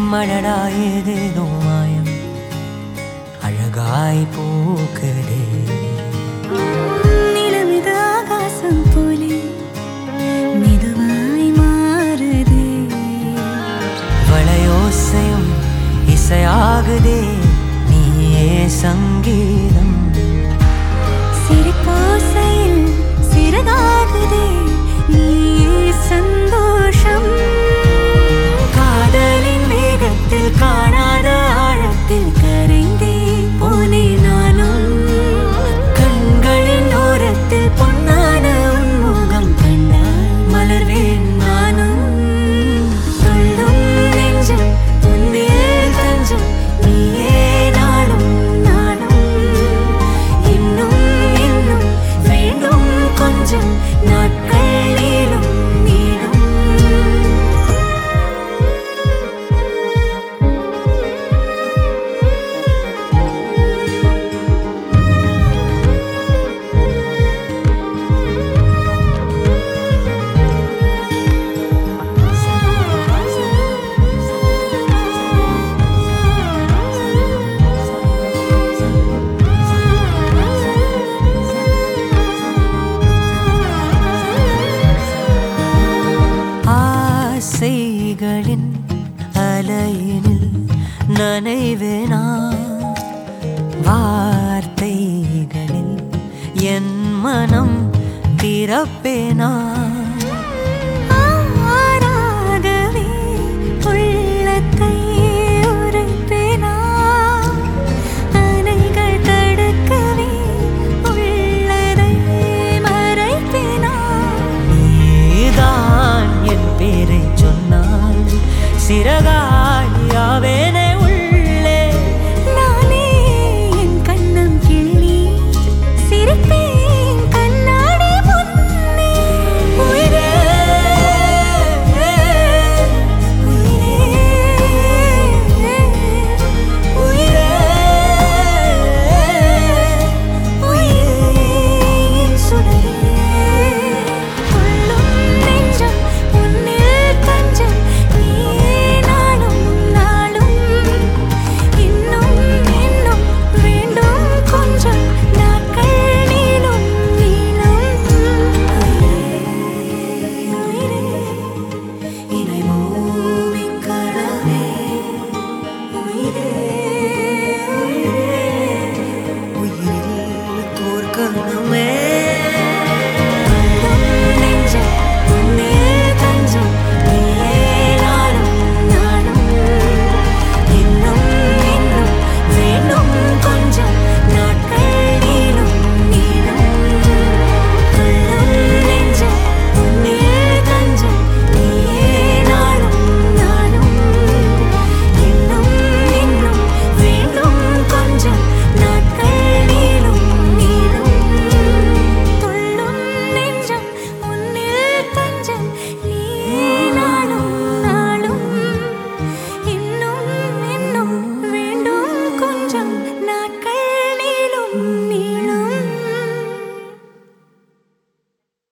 மழடா ஏதேதோ மாயம் அழகாய் பூக்குதே நிலமிது ஆகாசம் போலே மெதுவாய் மாறுதே வளையோசையும் இசையாகுதே நீயே சங்கீதம் சிரிப்போசையில் சிறகாகுதே நீயே சந்தோஷம் காதலின் வேகத்தில் காணாத ஆழத்தில் கரைந்தே போனே நானும் கண்களின் ஓரத்தில் பொன்னான உன்முகம் கண்டால் மலர்வேன் நானும் துள்ளும் நெஞ்சம் உன்னில் தஞ்சம் நீயே நாளும் நானும் இன்னும் இன்னும் வேண்டும் கொஞ்சம் நாட்கள் நீளும் நீளும் ஆசைகளின் அலையினில் நனைவேனா வார்த்தைகளில் என் மனம் திறப்பேனா ஆறாகவே உள்ளத்தை உரைப்பேனா அணைகள் தடுக்கவே உள்ளதை மறைப்பேனா நீதான் என் பேரை சொன்னால் சிறகாயாவேனே